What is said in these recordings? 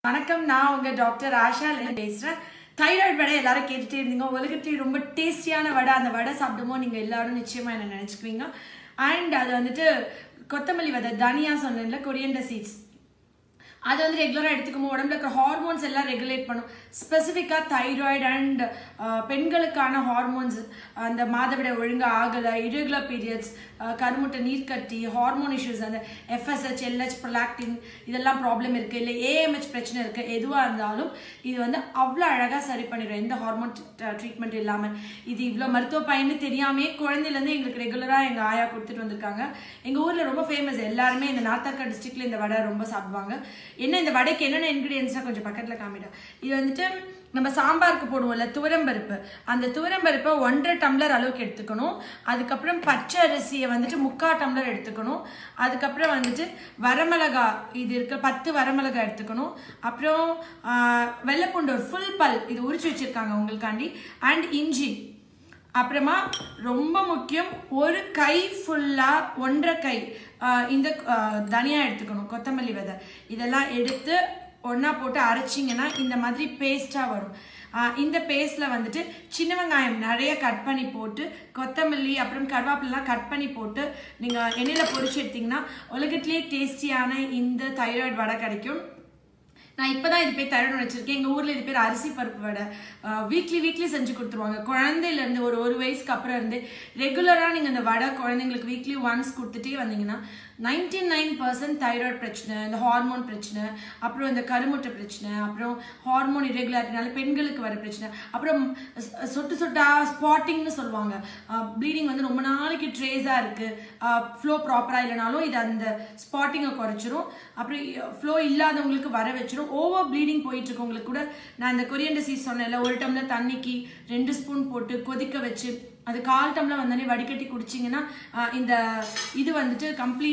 வணக்கம் நான் உங்க டாக்டர் ஆஷா லின் பேசுறேன் தைராய்டு வடை எல்லாரும் கேட்டுட்டே இருந்தீங்க உலகத்திலேயே ரொம்ப டேஸ்டியான வடை அந்த வடை சாப்பிடும்போது நீங்க எல்லாரும் நிச்சயமா என்ன நினைச்சுக்குவீங்க அண்ட் அது வந்துட்டு கொத்தமல்லி விதை தனியா சொன்னேன்ல கொரியண்டர் சீட்ஸ் அது வந்து ரெகுலராக எடுத்துக்கும் உடம்புல இருக்கிற ஹார்மோன்ஸ் எல்லாம் ரெகுலேட் பண்ணும் ஸ்பெசிஃபிக்காக தைராய்டு அண்ட் பெண்களுக்கான ஹார்மோன்ஸ் அந்த மாதவிட ஒழுங்காக ஆகலை irregular பீரியட்ஸ் கருமுட்டை நீர்க்கட்டி ஹார்மோன் இஷ்யூஸ் அந்த எஃப்எஸ்ஹெச் எல்ஹெச் ப்ரொலாக்டின் இதெல்லாம் ப்ராப்ளம் இருக்குது இல்லை ஏஎம்ஹெச் பிரச்சனை இருக்குது எதுவாக இருந்தாலும் இது வந்து அவ்வளோ அழகாக சரி பண்ணிடும் எந்த ஹார்மோன் ட்ரீட்மெண்ட் இல்லாமல் இது இவ்வளோ மருத்துவ பயன்னு தெரியாமே குழந்தையிலேருந்து எங்களுக்கு ரெகுலராக எங்கள் ஆயா கொடுத்துட்டு வந்திருக்காங்க எங்கள் ஊரில் ரொம்ப ஃபேமஸ் எல்லாருமே இந்த நாத்தாக்கா டிஸ்ட்ரிக்ட்ல இந்த வடை ரொம்ப சாப்பிடுவாங்க என்ன இந்த வடைக்கு என்னென்ன இன்க்ரீடியன்ஸ்லாம் கொஞ்சம் பக்கத்தில் காமிடா இது வந்துட்டு நம்ம சாம்பாருக்கு போடுவோம்ல துவரம்பருப்பு அந்த துவரம்பருப்பை ஒன்றரை டம்ளர் அளவுக்கு எடுத்துக்கணும் அதுக்கப்புறம் பச்சை அரிசியை வந்துட்டு முக்கால் டம்ளர் எடுத்துக்கணும் அதுக்கப்புறம் வந்துட்டு வரமிளகா இது இருக்க பத்து வரமிளகா எடுத்துக்கணும் அப்புறம் ஆஹ், வெள்ளைப்பூண்டு ஒரு ஃபுல் பல் இது உரிச்சு வச்சிருக்காங்க உங்களுக்காண்டி அண்ட் இஞ்சி அப்புறமா ரொம்ப முக்கியம் ஒரு கை ஃபுல்லா ஒன்றரை கை ஆஹ் இந்த ஆஹ் தனியா எடுத்துக்கணும் கொத்தமல்லி விதை இதெல்லாம் எடுத்து ஒண்ணா போட்டு அரைச்சிங்கன்னா இந்த மாதிரி பேஸ்டா வரும் ஆஹ் இந்த பேஸ்ட்ல வந்துட்டு சின்ன வெங்காயம் நிறைய கட் பண்ணி போட்டு கொத்தமல்லி அப்புறம் கருவேப்பிலாம் கட் பண்ணி போட்டு நீங்க எண்ணெயில பொரிச்சு எடுத்தீங்கன்னா உலகத்திலேயே டேஸ்டியான இந்த தைராய்டு வடை கிடைக்கும் நான் இப்பதான் இது பேர் தரணும் வச்சிருக்கேன் எங்க ஊர்ல இது பேர் அரிசி பருப்பு வடை வீக்லி வீக்லி செஞ்சு கொடுத்துருவாங்க குழந்தையில இருந்து ஒரு ஒரு வயசுக்கு அப்புறம் இருந்து ரெகுலரா நீங்க இந்த வடை குழந்தைங்களுக்கு வீக்லி ஒன்ஸ் கொடுத்துட்டே வந்தீங்கன்னா நைன்டி நைன் பர்சன்ட் தைராய்டு பிரச்சனை இந்த ஹார்மோன் பிரச்சனை அப்புறம் இந்த கருமுட்டை பிரச்சனை அப்புறம் ஹார்மோன் இரெகுலாரிட்டினால பெண்களுக்கு வர பிரச்சனை அப்புறம் சொ- சொட்டு சொட்டா ஸ்பாட்டிங்னு சொல்லுவாங்க ப்ளீடிங் வந்து ரொம்ப நாளைக்கு ட்ரேஸா இருக்கு ஃப்ளோ ப்ராப்பரா இல்லைனாலும் இது அந்த ஸ்பாட்டிங்கை குறைச்சிரும் அப்புறம் ஃப்ளோ இல்லாதவங்களுக்கு வர வச்சிரும் ஓவர் ப்ளீடிங் போயிட்டு இருக்கவங்களுக்கு கூட நான் இந்த கொரியண்டர் சீஸ் சொன்னேன்ல ஒரு டம்ளர் தண்ணிக்கு ரெண்டு ஸ்பூன் போட்டு கொதிக்க வச்சு அது கால் டம்ளர் வந்தோடனே வடிகட்டி குடிச்சிங்கன்னா ஆஹ் இந்த இது வந்துட்டு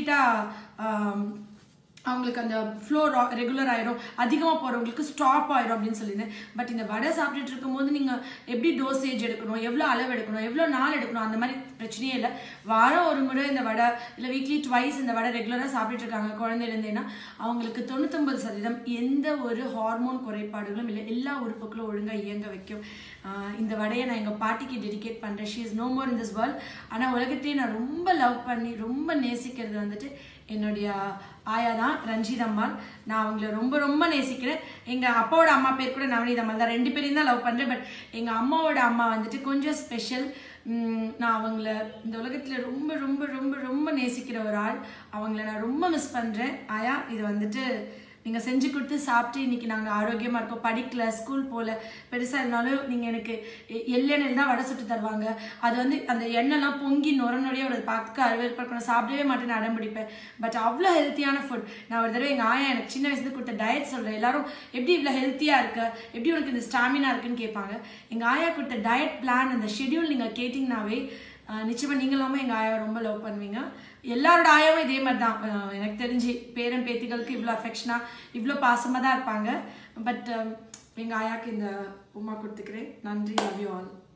கம்ப்ளீட்டாக அவங்களுக்கு அந்த ஃப்ளோ ரெகுலர் ஆயிரும் அதிகமாக போகிறவங்களுக்கு ஸ்டாப் ஆயிரும் அப்படின்னு சொல்லியிருந்தேன் பட் இந்த வடை சாப்பிட்டுட்டு இருக்கும்போது நீங்கள் எப்படி டோசேஜ் எடுக்கணும் எவ்வளோ அளவு எடுக்கணும் எவ்வளோ நாள் எடுக்கணும் அந்த மாதிரி பிரச்சனையே இல்லை வாரம் ஒரு முறை இந்த வடை இல்லை வீக்லி ட்வைஸ் இந்த வடை ரெகுலராக சாப்பிட்டுட்டு இருக்காங்க குழந்தையிலேருந்தேன்னா அவங்களுக்கு தொண்ணூத்தொம்பது சதவீதம் எந்த ஒரு ஹார்மோன் குறைபாடுகளும் இல்லை எல்லா உறுப்புகளும் ஒழுங்காக இயங்க வைக்கும் ஆஹ் இந்த வடையை நான் எங்கள் பாட்டிக்கு டெடிகேட் பண்ணுறேன் she is no more in this world ஆனால் உலகத்தையே நான் ரொம்ப லவ் பண்ணி ரொம்ப நேசிக்கிறது வந்துட்டு என்னுடைய ஆயா தான் ரஞ்சித் அம்மாள் நான் அவங்கள ரொம்ப ரொம்ப நேசிக்கிறேன் எங்கள் அப்பாவோட அம்மா பேர் கூட நவநீத் அம்மாள் தான் ரெண்டு பேரையும் தான் லவ் பண்ணுறேன் பட் எங்கள் அம்மாவோட அம்மா வந்துட்டு கொஞ்சம் ஸ்பெஷல் நான் அவங்கள இந்த உலகத்தில் ரொம்ப ரொம்ப ரொம்ப ரொம்ப நேசிக்கிற ஒரு ஆள் அவங்கள நான் ரொம்ப மிஸ் பண்ணுறேன் ஆயா இது வந்துட்டு நீங்கள் செஞ்சு கொடுத்து சாப்பிட்டு இன்னைக்கு நாங்கள் ஆரோக்கியமாக இருக்கோம் படிக்கல ஸ்கூல் போகல பெருசாக இருந்தாலும் நீங்கள் எனக்கு எ- எள்ளெண்ணெயில் தான் வடை சுட்டு தருவாங்க அது வந்து அந்த எண்ணெய்லாம் பொங்கி நுர நுறைய ஒரு பார்க்க அருவருப்பாக இருக்கும் நான் சாப்பிடவே மாட்டேன் நான் அடம் பிடிப்பேன் பட் அவ்வளோ ஹெல்த்தியான ஃபுட் நான் ஒரு தடவை எங்கள் ஆயா எனக்கு சின்ன வயசுல கொடுத்த டயட் சொல்கிறேன் எல்லாரும் எப்படி இவ்வளோ ஹெல்த்தியாக இருக்க எப்படி உனக்கு இந்த ஸ்டாமினா இருக்குன்னு கேட்பாங்க எங்கள் ஆயா கொடுத்த டயட் பிளான் அந்த ஷெட்யூல் நீங்கள் கேட்டிங்கனாவே ஆஹ் நிச்சயமா நீங்களாம எங்க ஆயாவை ரொம்ப லவ் பண்ணுவீங்க எல்லாரோட ஆயாவும் இதே மாதிரி தான் ஆஹ் எனக்கு தெரிஞ்சு பேரன் பேத்திகளுக்கு இவ்வளோ அஃபெக்ஷனா இவ்வளோ பாசமா தான் இருப்பாங்க பட் எங்க ஆயாக்கு இந்த உமா கொடுத்துக்கிறேன் நன்றி லவ் யூ ஆல்